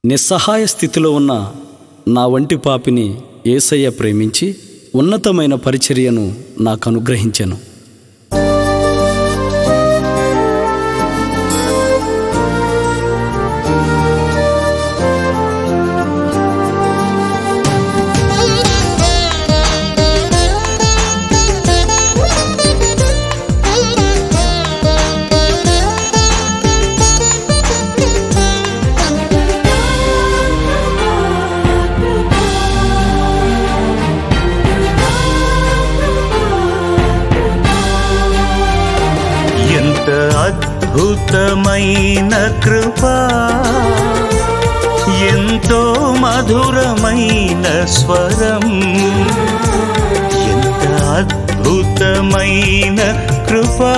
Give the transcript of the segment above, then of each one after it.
నిస్సహాయ స్థితిలో ఉన్న నా వంటి పాపిని ఏసయ్య ప్రేమించి ఉన్నతమైన పరిచర్యను నాకు అనుగ్రహించెను ఎంత అద్భుతమైన కృపా ఎంతో మధురమైన స్వరం ఎంత అద్భుతమైన కృపా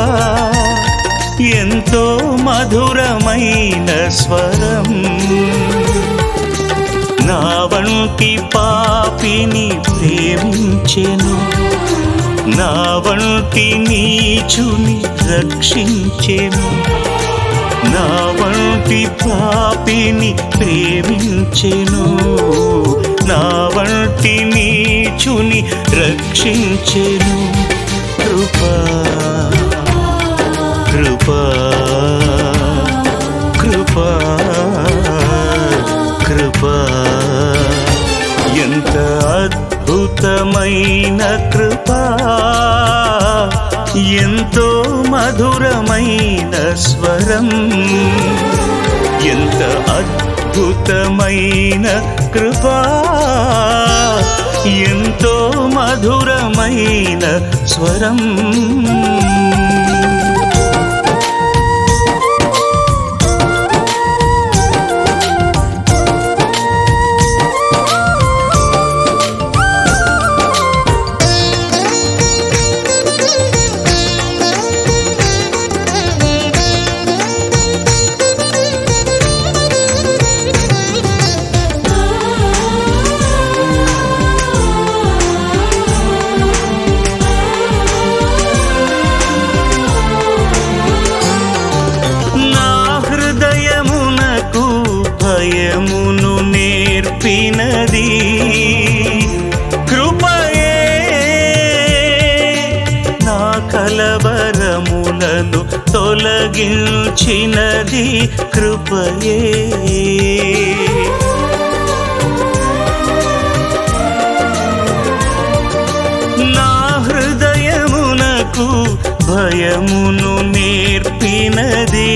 ఎంతో మధురమైన స్వరం నా వంటి పాపిని ప్రేమించెను నా వంటి నీచుని రక్షించెను నా వంటి పాపిని ప్రేమించెను నా వంటి నీచుని రక్షించెను కృపా కృపా కృపా కృపా ఎంత అద్భుతమైన కృపా ఎంతో మధురమైన స్వరం ఎంత అద్భుతమైన కృపా ఎంతో మధురమైన స్వరం నా హృదయమునకు భయమును నేర్పినది కృపయే నా కలవరములను తొలగించినది కృపయే నా హృదయమునకు భయమును నేర్పినది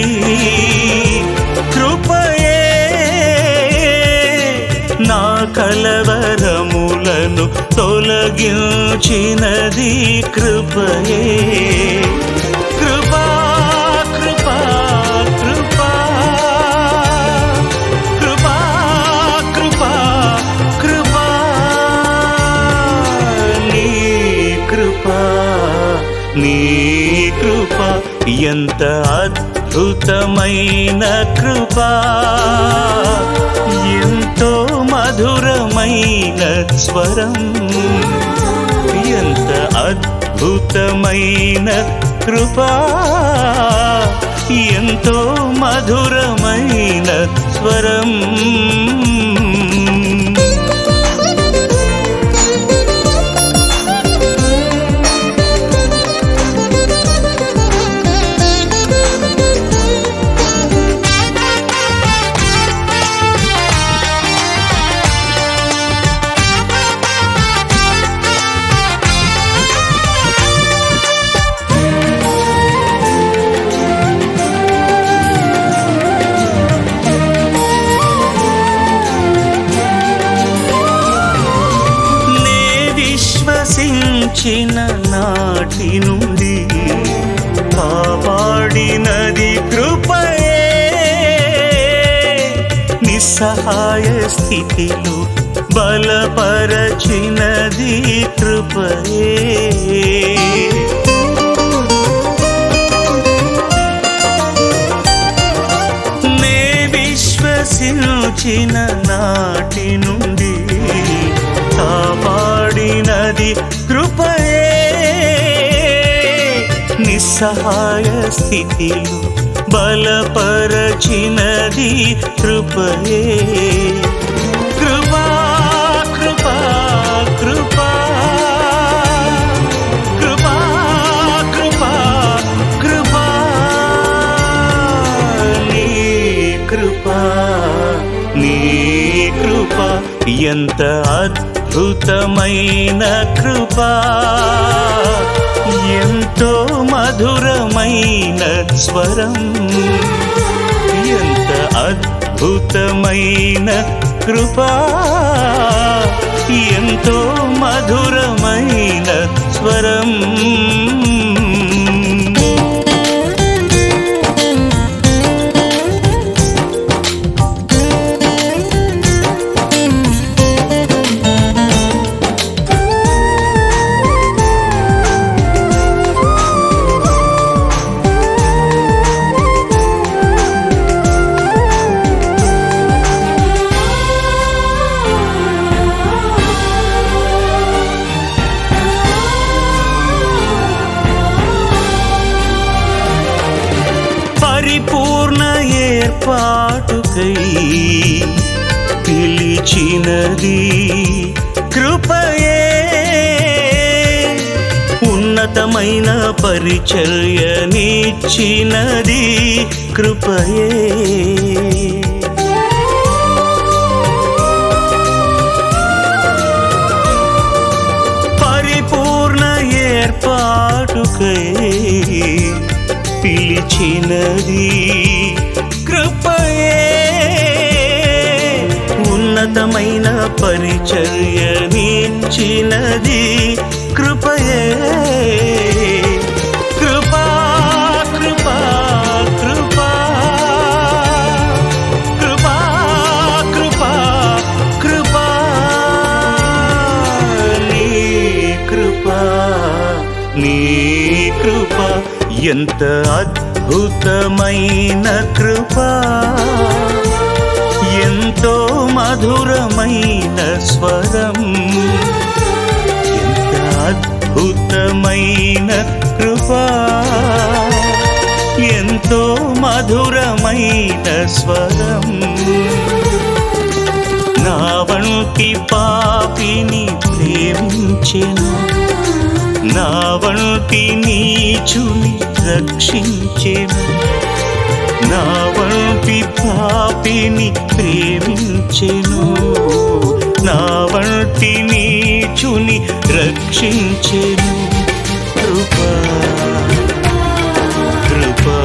కృపయే నా కలవరములను తొలగించినది కృపయే కృపా కృపా కృపా కృపా కృపా కృపా నీ కృపా నీ కృపా ఎంత అద్భుతమైన కృపా ఎంతో మధురమైన స్వరం ఎంత అద్భుతమైన కృపా ఎంతో మధురమైన స్వరం నే విశ్వసించిన నాటి నుండి కాపాడినది కృపయే నిస్సహాయ స్థితిలో బలపరచినది కృపయే నే విశ్వసించిన నాటి నుండి కాపాడినది కృపయే నిస్సహాయ స్థితిలో బలపరచినది కృపయే కృపా కృపా కృపా కృపా కృపా కృపా నీ కృపా నీ కృపా ఎంత అద్భుతమైన కృపా ఎంతో మధురమైన స్వరం ఎంత అద్భుతమైన కృపా ఎంతో మధురమైన స్వరం పరిపూర్ణ ఏర్పాటుకై పిలిచినది కృపయే ఉన్నతమైన పరిచర్యనిచ్చినది కృపయే పరిపూర్ణ ఏర్పాటుకై పిలిచినది కృపయే ఉన్నతమైన పరిచర్యనిచ్చినది కృపయే కృపా కృపా కృపా కృపా కృపా కృపా నీ కృపా నీ కృపా ఎంత అద్భుతమైన కృపా ఎంతో మధురమైన స్వరం ఎంత అద్భుతమైన కృపా ఎంతో మధురమైన స్వరం నా వంటి పాపిని ప్రేమించెను నా వంటి నీచుని రక్షించెను నా వంటి పాపిని ప్రేమించెను నా వంటి నీచుని రక్షించెను కృపా కృపా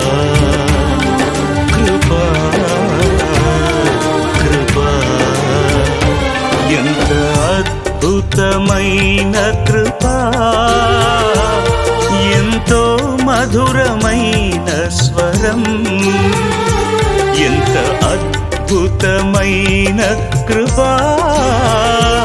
కృపా కృపా ఎంత అద్భుతమైన కృపా ఎంతో మధురమైన స్వరం ఎంత అద్భుతమైన కృపా